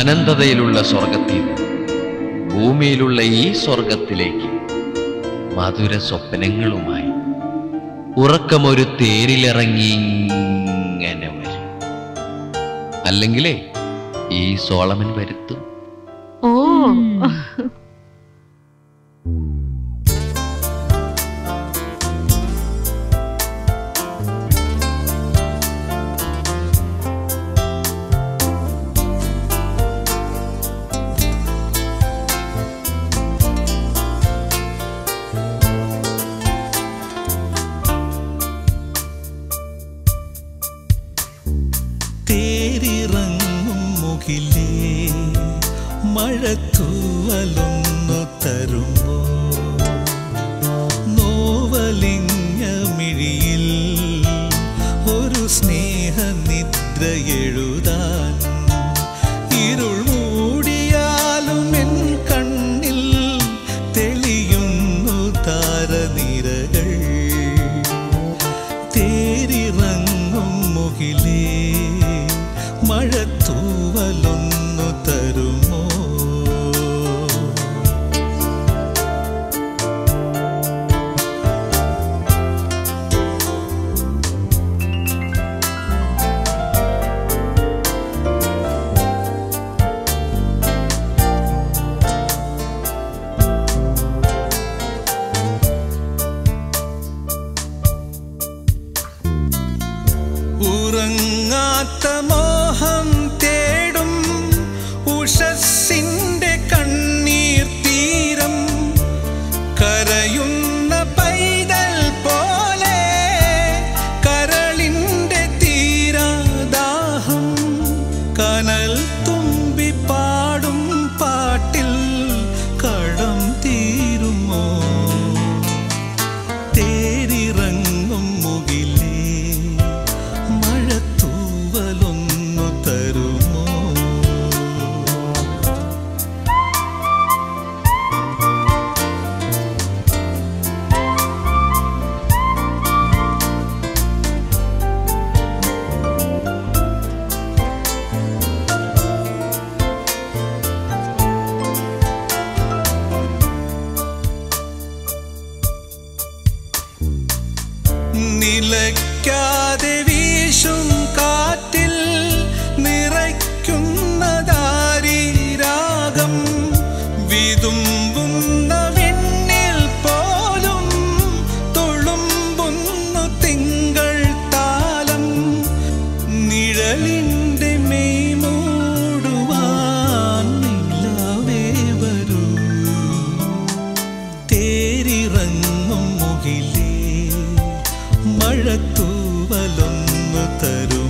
അനന്തതയിലുള്ള സ്വർഗത്തിൽ നിന്ന് ഭൂമിയിലുള്ള ഈ സ്വർഗത്തിലേക്ക് മധുര സ്വപ്നങ്ങളുമായി ഉറക്കമൊരു തേരിലിറങ്ങി ഇങ്ങനെ വരും അല്ലെങ്കിലേ ഈ സോളമൻ വരുത്തും ഓ തേരിറങ്ങും മുകിലേ മഴത്തൂവലൊന്നു തരുമ്പോ നോവലിങ്ങ മിഴിയിൽ ഒരു സ്നേഹനിദ്ര എഴുതാൻ ഇരുൾ മൂടിയാലും എൻ കണ്ണിൽ തെളിയുന്നു താരനിരകൾ തേരിറങ്ങും മുകിലേ മഴത്തൂവലൊന്നു തരുമോ ഉറങ്ങാത്ത മോഹം തേടും ഉഷസ്സിന്റെ കണ്ണീർ തീരം കരയുന്ന പൈതൽ പോലെ കരളിന്റെ തീരാദാഹം കനൽ തുമ്പി പാടും പാട്ടിൽ കടം തീരുമോ തേരിറങ്ങും മുകിലേ മഴത്തൂവലൊന്നു തരുമോ നിലയ്ക്കാതെ വീശും കാറ്റിൽ നിറയ്ക്കുന്നതാരി രാഗം വിതുമ്പുന്ന വിണ്ണിൽ പോലും തുളുമ്പുന്നു തിങ്കൾ താലം നിഴലിൻ്റെ മെയ് മൂടുവാൻ നിലാവേ വരൂ തേരിറങ്ങും മുകിലേ മഴത്തൂവലൊന്നു തരൂ